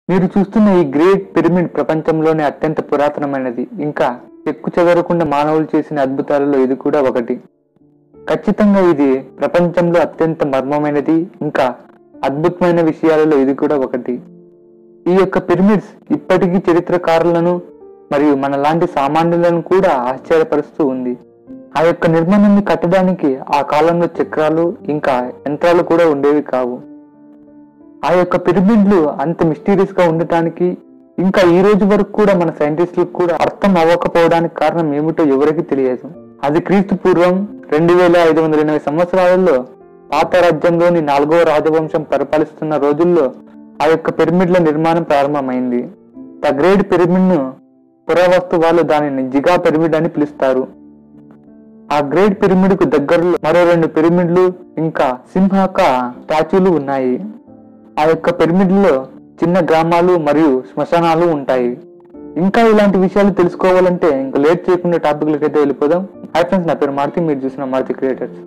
మీరు చూస్తున్న ఈ గ్రేట్ పిరమిడ్ ప్రపంచంలోనే అత్యంత పురాతనమైనది ఇంకా చెక్కు చెదరకుండా మానవులు చేసిన అద్భుతాలలో ఇది కూడా ఒకటి ఖచ్చితంగా ఇది ప్రపంచంలో అత్యంత మర్మమైనది ఇంకా అద్భుతమైన విషయాలలో ఇది కూడా ఒకటి ఈ యొక్క పిరమిడ్స్ ఇప్పటికీ చరిత్రకారులను మరియు మనలాంటి సామాన్యులను కూడా ఆశ్చర్యపరుస్తూ ఉంది ఆ యొక్క నిర్మాణాన్ని కట్టడానికి ఆ కాలంలో చక్రాలు ఇంకా యంత్రాలు కూడా ఉండేవి కావు ఆ యొక్క పిరమిడ్లు అంత మిస్టీరియస్ గా ఉండటానికి ఇంకా ఈ రోజు వరకు కూడా మన సైంటిస్టులకు కూడా అర్థం అవ్వకపోవడానికి కారణం ఏమిటో ఎవరికి తెలియదు అది క్రీస్తు పూర్వం రెండు వేల ఐదు వందల ఎనభై సంవత్సరాలలో పాత రాజ్యంలోని నాలుగవ రాజవంశం పరిపాలిస్తున్న రోజుల్లో ఆ యొక్క పిరమిడ్ల నిర్మాణం ప్రారంభమైంది ద గ్రేట్ పిరమిడ్ ను పురావస్తు వాళ్ళు దానిని జిగా పిరమిడ్ అని పిలుస్తారు ఆ గ్రేట్ పిరమిడ్ కు దగ్గరలో మరో రెండు పిరమిడ్లు ఇంకా సింహాక స్టాచ్యూలు ఉన్నాయి ఆ యొక్క పిరమిడ్లో చిన్న గ్రామాలు మరియు శ్మశానాలు ఉంటాయి ఇంకా ఇలాంటి విషయాలు తెలుసుకోవాలంటే ఇంకా లేట్ చేయకుండా టాపిక్లకి అయితే వెళ్ళిపోదాం హై ఫ్రెండ్స్ నా పేరు మారుతి మీరు చూసిన Maruti creators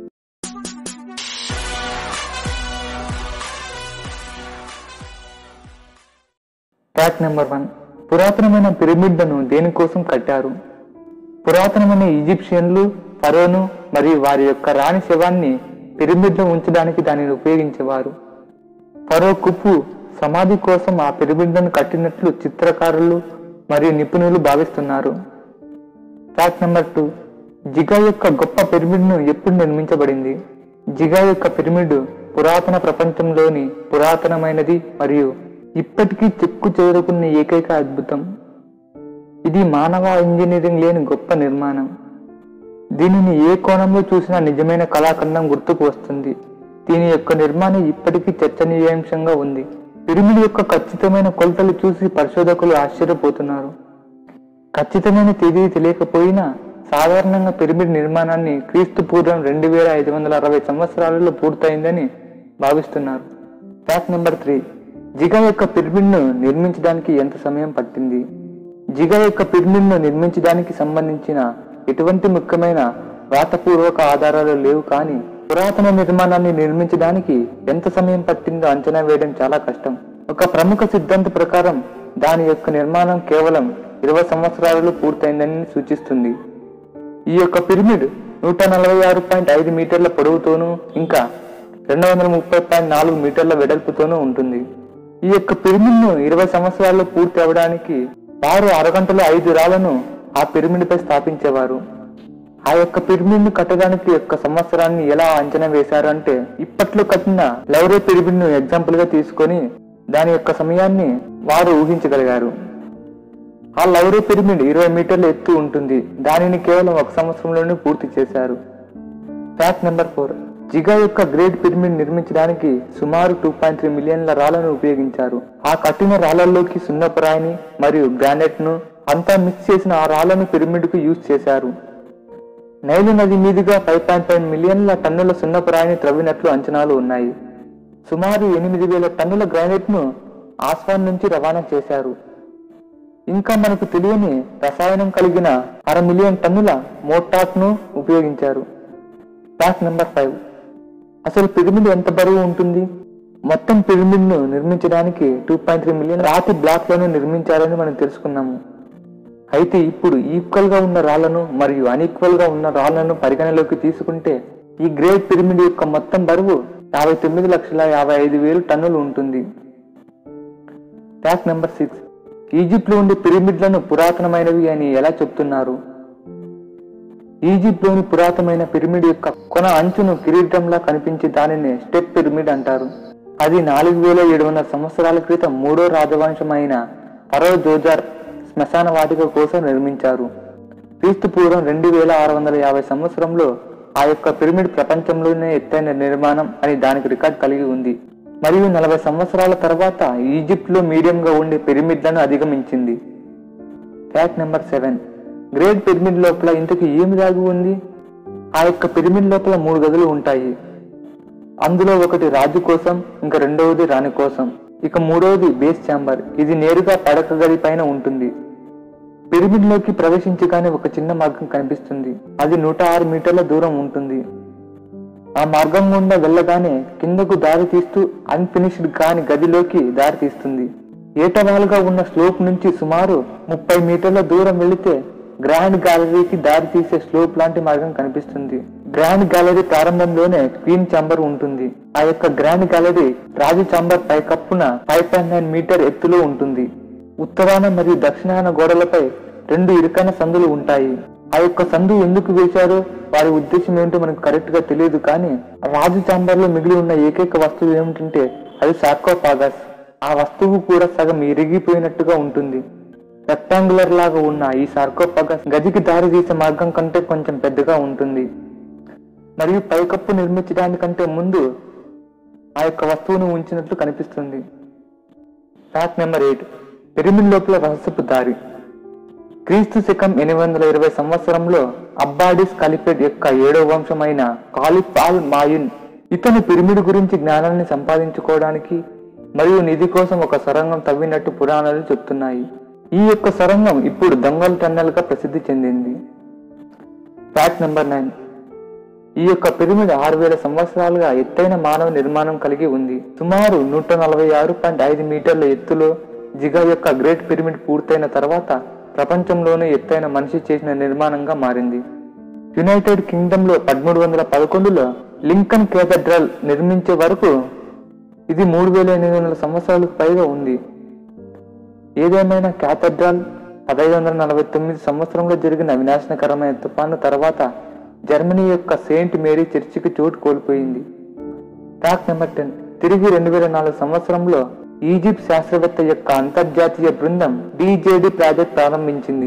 fact number one పురాతనమైన పిరమిడ్లను దేనికోసం కట్టారు పురాతనమైన ఈజిప్షియన్లు ఫరోను మరియు వారి యొక్క రాణి శవాన్ని పిరమిడ్లో ఉంచడానికి దానిని ఉపయోగించేవారు ఫరో కుప్పు సమాధి కోసం ఆ పిరమిడ్లను కట్టినట్లు చిత్రకారులు మరియు నిపుణులు భావిస్తున్నారు ఫ్యాక్ట్ నెంబర్ టూ జిగా యొక్క గొప్ప పిరమిడ్ను ఎప్పుడు నిర్మించబడింది జిగా యొక్క పిరమిడ్ పురాతన ప్రపంచంలోని పురాతనమైనది మరియు ఇప్పటికీ చెక్కు చెదరుకున్న ఏకైక అద్భుతం ఇది మానవ ఇంజనీరింగ్ లేని గొప్ప నిర్మాణం దీనిని ఏ కోణంలో చూసినా నిజమైన కళాఖండం గుర్తుకు వస్తుంది దీని యొక్క నిర్మాణం ఇప్పటికీ చర్చనీయాంశంగా ఉంది పిరమిడ్ యొక్క ఖచ్చితమైన కొలతలు చూసి పరిశోధకులు ఆశ్చర్యపోతున్నారు ఖచ్చితమైన తేదీ తెలియకపోయినా సాధారణంగా పిరమిడ్ నిర్మాణాన్ని క్రీస్తు పూర్వం రెండు వేల ఐదు వందల అరవై సంవత్సరాలలో పూర్తయిందని భావిస్తున్నారు ఫ్యాక్ట్ నెంబర్ త్రీ జిగా యొక్క పిరమిడ్ను నిర్మించడానికి ఎంత సమయం పట్టింది జిగా యొక్క పిరమిడ్ను నిర్మించడానికి సంబంధించిన ఎటువంటి ముఖ్యమైన వ్రాతపూర్వక ఆధారాలు లేవు కానీ పురాతన నిర్మాణాన్ని నిర్మించడానికి ఎంత సమయం పట్టిందో అంచనా వేయడం చాలా కష్టం ఒక ప్రముఖ సిద్ధాంత ప్రకారం దాని యొక్క నిర్మాణం కేవలం ఇరవై సంవత్సరాలలో పూర్తయిందని సూచిస్తుంది ఈ యొక్క పిరమిడ్ నూట నలభై ఆరు పాయింట్ ఐదు మీటర్ల పొడవుతోనూ ఇంకా రెండు వందల ముప్పై పాయింట్ నాలుగు మీటర్ల వెడల్పుతోనూ ఉంటుంది ఈ యొక్క పిరమిడ్ ను ఇరవై సంవత్సరాల్లో పూర్తి అవడానికి వారు అరగంటలో ఐదు రాళ్లను ఆ పిరమిడ్ పై స్థాపించేవారు ఆ యొక్క పిరమిడ్ ను కట్టడానికి యొక్క సంవత్సరాన్ని ఎలా అంచనా వేశారు అంటే ఇప్పట్లో కట్టిన లౌరే పిరమిడ్ ను ఎగ్జాంపుల్ గా తీసుకొని దాని యొక్క సమయాన్ని వారు ఊహించగలిగారు ఆ లౌరే పిరమిడ్ ఇరవై మీటర్ల ఎత్తు ఉంటుంది దానిని కేవలం ఒక సంవత్సరంలోనే పూర్తి చేశారు ఫ్యాక్ట్ నెంబర్ ఫోర్ జిగా యొక్క గ్రేట్ పిరమిడ్ నిర్మించడానికి సుమారు టూ పాయింట్ త్రీ మిలియన్ల రాళ్లను ఉపయోగించారు ఆ కట్టిన రాళ్లలోకి సున్నపరాయిని మరియు గ్రానైట్ ను అంతా మిక్స్ చేసిన ఆ రాళ్లను పిరమిడ్ కు యూజ్ చేశారు నైలు నది మీదుగా ఫైవ్ పాయింట్ ఫైవ్ మిలియన్ల టన్నుల సున్నపరాయిని త్రవ్వినట్లు అంచనాలు ఉన్నాయి సుమారు ఎనిమిది వేల టన్నుల గ్రానైట్ ను ఆస్వాన్ నుంచి రవాణా చేశారు ఇంకా మనకు తెలియని రసాయనం కలిగిన అర మిలియన్ టన్నుల మోటాక్ ను ఉపయోగించారు ఫ్యాక్ట్ నెంబర్ ఫైవ్ అసలు పిరమిడ్ ఎంత బరువు ఉంటుంది మొత్తం పిరమిడ్ ను నిర్మించడానికి టూ పాయింట్ త్రీ మిలియన్ రాతి బ్లాక్లను నిర్మించారని మనం తెలుసుకున్నాము అయితే ఇప్పుడు ఈక్వల్ గా ఉన్న రాళ్లను మరియు అన్ఈక్వల్ గా ఉన్న రాళ్లను పరిగణలోకి తీసుకుంటే ఈ గ్రేట్ పిరమిడ్ యొక్క మొత్తం బరువు యాభై తొమ్మిది లక్షల యాభై ఐదు వేలు టన్నులు ఉంటుంది ఫ్యాక్ట్ నెంబర్ సిక్స్ ఈజిప్ట్ లో ఉండే పిరమిడ్లను పురాతనమైనవి అని ఎలా చెప్తున్నారు ఈజిప్ట్ లోని పురాతనమైన పిరమిడ్ యొక్క కొన అంచును కిరీటంలా కనిపించే దానిని స్టెప్ పిరమిడ్ అంటారు అది నాలుగు వేల ఏడు వందల సంవత్సరాల క్రితం మూడో రాజవంశం అయిన ఫరో జోజార్ శ్మశాన వాటిక కోసం నిర్మించారు క్రీస్తు పూర్వం రెండు వేల ఆరు వందల యాభై సంవత్సరంలో ఆ యొక్క పిరమిడ్ ప్రపంచంలోనే ఎత్తైన నిర్మాణం అని దానికి రికార్డ్ కలిగి ఉంది మరియు నలభై సంవత్సరాల తర్వాత ఈజిప్ట్ లో మీడియం గా ఉండే పిరమిడ్లను అధిగమించింది fact number seven great pyramid లోపల ఇంతకు ఏమి దాగి ఉంది ఆ యొక్క పిరమిడ్ లోపల మూడు గదులు ఉంటాయి అందులో ఒకటి రాజు కోసం ఇంకా రెండవది రాణి కోసం ఇక మూడవది బేస్ ఛాంబర్ ఇది నేరుగా పడక గది పైన ఉంటుంది పిరమిడ్ లోకి ప్రవేశించగానే ఒక చిన్న మార్గం కనిపిస్తుంది అది నూట ఆరు మీటర్ల దూరం ఉంటుంది ఆ మార్గం గుండా వెళ్ళగానే కిందకు దారి తీస్తూ అన్ఫినిష్డ్ కాని గదిలోకి దారి తీస్తుంది ఏటవాలుగా ఉన్న స్లోప్ నుంచి సుమారు ముప్పై మీటర్ల దూరం వెళితే గ్రాండ్ గ్యాలరీకి దారి తీసే స్లోప్ లాంటి మార్గం కనిపిస్తుంది గ్రాండ్ గ్యాలరీ ప్రారంభంలోనే క్వీన్ చాంబర్ ఉంటుంది ఆ యొక్క గ్రాండ్ గ్యాలరీ రాజు చాంబర్ పైకప్పున ఫైవ్ పాయింట్ నైన్ మీటర్ ఎత్తులో ఉంటుంది ఉత్తరాన మరియు దక్షిణాన గోడలపై రెండు ఇరుకైన సందులు ఉంటాయి ఆ యొక్క సందు ఎందుకు వేశారో వారి ఉద్దేశం ఏమిటో మనకు కరెక్ట్ గా తెలియదు కానీ రాజు చాంబర్ లో మిగిలి ఉన్న ఏకైక వస్తువు ఏమిటంటే అది సార్కోపాగస్ ఆ వస్తువు కూడా సగం ఇరిగిపోయినట్టుగా ఉంటుంది రెక్టాంగులర్ లాగా ఉన్న ఈ సార్కోపాగస్ గదికి దారి తీసే మార్గం కంటే కొంచెం పెద్దగా ఉంటుంది మరియు పైకప్పు నిర్మించడానికంటే ముందు ఆ యొక్క వస్తువును ఉంచినట్లు కనిపిస్తుంది ఫ్యాక్ట్ నెంబర్ ఎయిట్ పిరమిడ్ లోపల రహస్యపు దారి క్రీస్తు శకం ఎనిమిది వందల ఇరవై సంవత్సరంలో అబ్బాడిస్ ఖలీఫేట్ యొక్క ఏడవ వంశమైన కాలిఫ్ ఆల్ మాయున్ ఇతను పిరమిడ్ గురించి జ్ఞానాన్ని సంపాదించుకోవడానికి మరియు నిధి కోసం ఒక సొరంగం తవ్వినట్టు పురాణాలు చెప్తున్నాయి ఈ యొక్క సొరంగం ఇప్పుడు దొంగల టన్నెల్ గా ప్రసిద్ధి చెందింది ఫ్యాక్ట్ నెంబర్ నైన్ ఈ యొక్క పిరమిడ్ ఆరు వేల సంవత్సరాలుగా ఎత్తైన మానవ నిర్మాణం కలిగి ఉంది సుమారు నూట నలభై ఆరు పాయింట్ ఐదు మీటర్ల ఎత్తులో జిగా యొక్క గ్రేట్ పిరమిడ్ పూర్తయిన తర్వాత ప్రపంచంలోనే ఎత్తైన మనిషి చేసిన నిర్మాణంగా మారింది యునైటెడ్ కింగ్డమ్ లో పదమూడు వందల పదకొండులో లింకన్ కేథడ్రల్ నిర్మించే వరకు ఇది మూడు వేల ఎనిమిది వందల సంవత్సరాలకు పైగా ఉంది ఏదేమైనా క్యాథడ్రాల్ పదహైదు వందల నలభై తొమ్మిది సంవత్సరంలో జరిగిన వినాశనకరమైన తుఫాను తర్వాత జర్మనీ యొక్క సెయింట్ మేరీ చర్చికి చోటు కోల్పోయింది ఫ్యాక్ట్ నెంబర్ టెన్ తిరిగి రెండు వేల నాలుగు సంవత్సరంలో ఈజిప్ట్ శాస్త్రవేత్త యొక్క అంతర్జాతీయ బృందం డిజేడి ప్రాజెక్ట్ ప్రారంభించింది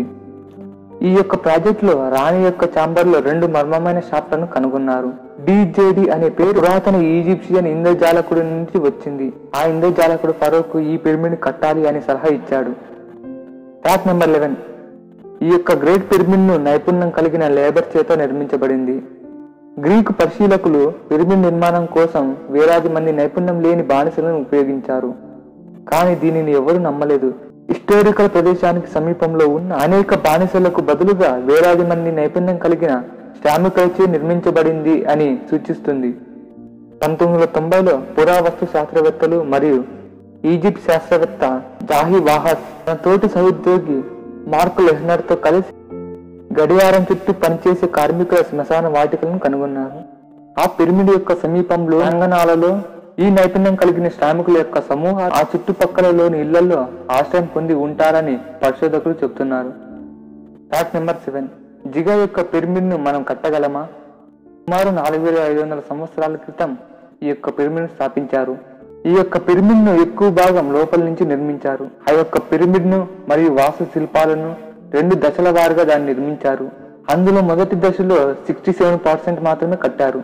ఈ యొక్క ప్రాజెక్ట్ లో రాణి యొక్క చాంబర్ లో రెండు మర్మమైన షాప్లను కనుగొన్నారు డిజేడి అనే పేరు పురాతన ఈజిప్షియన్ ఇంద్రజాలకుడి నుంచి వచ్చింది ఆ ఇంద్రజాలకుడు ఫరోకు ఈ పిరమిడ్ కట్టాలి అని సలహా ఇచ్చాడు ఫ్యాక్ట్ నెంబర్ లెవెన్ ఈ యొక్క గ్రేట్ పిరమిడ్ ను నైపుణ్యం కలిగిన లేబర్ చేత నిర్మించబడింది గ్రీకు పరిశీలకులు పిరమిడ్ నిర్మాణం కోసం వేలాది మంది నైపుణ్యం లేని బానిసలను ఉపయోగించారు కానీ దీనిని ఎవరు నమ్మలేదు హిస్టారికల్ ప్రదేశానికి సమీపంలో ఉన్న అనేక బానిసలకు బదులుగా వేలాది మంది నైపుణ్యం కలిగిన శ్రామికులచే నిర్మించబడింది అని సూచిస్తుంది పంతొమ్మిది వందల తొంభైలో పురావస్తు శాస్త్రవేత్తలు మరియు ఈజిప్ట్ శాస్త్రవేత్త జాహి వాహస్ తన తోటి సహోద్యోగి మార్క్ లెహ్నర్ తో కలిసి గడియారం చుట్టూ పనిచేసే కార్మికుల శ్మశాన వాటికలను కనుగొన్నారు ఆ పిరమిడ్ యొక్క సమీపంలో రంగనాలలో ఈ నైపుణ్యం కలిగిన శ్రామికుల యొక్క సమూహం ఆ చుట్టుపక్కలలోని ఇళ్లలో ఆశ్రయం పొంది ఉంటారని పరిశోధకులు చెబుతున్నారు ఫ్యాక్ట్ నెంబర్ సెవెన్ జిగా యొక్క పిరమిడ్ ను మనం కట్టగలమా సుమారు నాలుగు వేల ఐదు వందల సంవత్సరాల క్రితం ఈ యొక్క పిరమిడ్ స్థాపించారు ఈ యొక్క పిరమిడ్ ను ఎక్కువ భాగం లోపల నుంచి నిర్మించారు ఆ యొక్క పిరమిడ్ ను మరియు వాస్తు శిల్పాలను రెండు దశల వారుగా దాన్ని నిర్మించారు అందులో మొదటి దశలో సిక్స్టీ సెవెన్ పర్సెంట్ మాత్రమే కట్టారు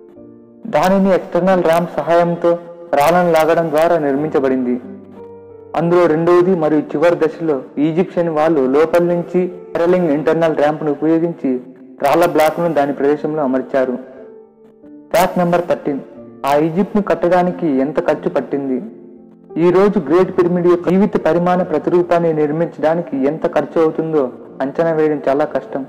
దానిని ఎక్స్టర్నల్ ర్యాంప్ సహాయంతో రాళ్లను లాగడం ద్వారా నిర్మించబడింది అందులో రెండవది మరియు చివరి దశలో ఈజిప్షియన్ వాళ్ళు లోపల నుంచి పెరలింగ్ ఇంటర్నల్ ర్యాంప్ ను ఉపయోగించి రాళ్ల బ్లాక్ను దాని ప్రదేశంలో అమర్చారు ఫ్యాక్ట్ నెంబర్ థర్టీన్ ఆ ఈజిప్ట్ ను కట్టడానికి ఎంత ఖర్చు పట్టింది ఈ రోజు గ్రేట్ పిరమిడ్ యొక్క జీవిత పరిమాణ ప్రతిరూపాన్ని నిర్మించడానికి ఎంత ఖర్చు అవుతుందో అంచనా వేయడం చాలా కష్టం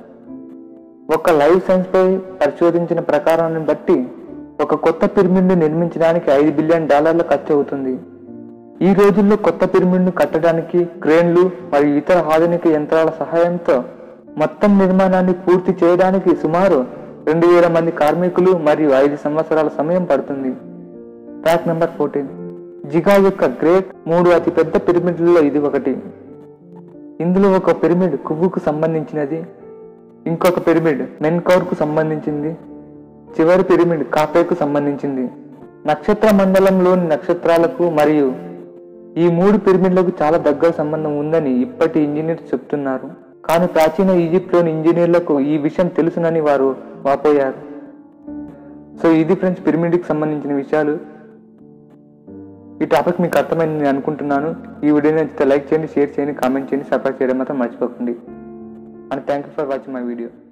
ఒక లైవ్ సైన్స్ పై పరిశోధించిన ప్రకారాన్ని బట్టి ఒక కొత్త పిరమిడ్ ను నిర్మించడానికి ఐదు బిలియన్ డాలర్ల ఖర్చు అవుతుంది ఈ రోజుల్లో కొత్త పిరమిడ్ ను కట్టడానికి క్రేన్లు మరియు ఇతర ఆధునిక యంత్రాల సహాయంతో మొత్తం నిర్మాణాన్ని పూర్తి చేయడానికి సుమారు రెండు వేల మంది కార్మికులు మరియు ఐదు సంవత్సరాల సమయం పడుతుంది ఫ్యాక్ట్ నెంబర్ ఫోర్టీన్ జిగా యొక్క గ్రేట్ మూడు అతిపెద్ద పిరమిడ్లలో ఇది ఒకటి ఇందులో ఒక పిరమిడ్ కువ్వుకు సంబంధించినది ఇంకొక పిరమిడ్ మెన్కౌర్ కు సంబంధించింది చివరి పిరమిడ్ కాపేకు సంబంధించింది నక్షత్ర మండలంలోని నక్షత్రాలకు మరియు ఈ మూడు పిరమిడ్లకు చాలా దగ్గర సంబంధం ఉందని ఇప్పటి ఇంజనీర్స్ చెప్తున్నారు కానీ ప్రాచీన ఈజిప్ట్లోని ఇంజనీర్లకు ఈ విషయం తెలుసునని వారు వాపోయారు సో ఇది ఫ్రెండ్స్ పిరమిడ్కి సంబంధించిన విషయాలు ఈ టాపిక్ మీకు అర్థమైంది నేను అనుకుంటున్నాను ఈ వీడియో నచ్చితే లైక్ చేయండి షేర్ చేయండి కామెంట్ చేయండి సబ్స్క్రైబ్ చేయడం మాత్రం మర్చిపోకండి and thank you for watching my video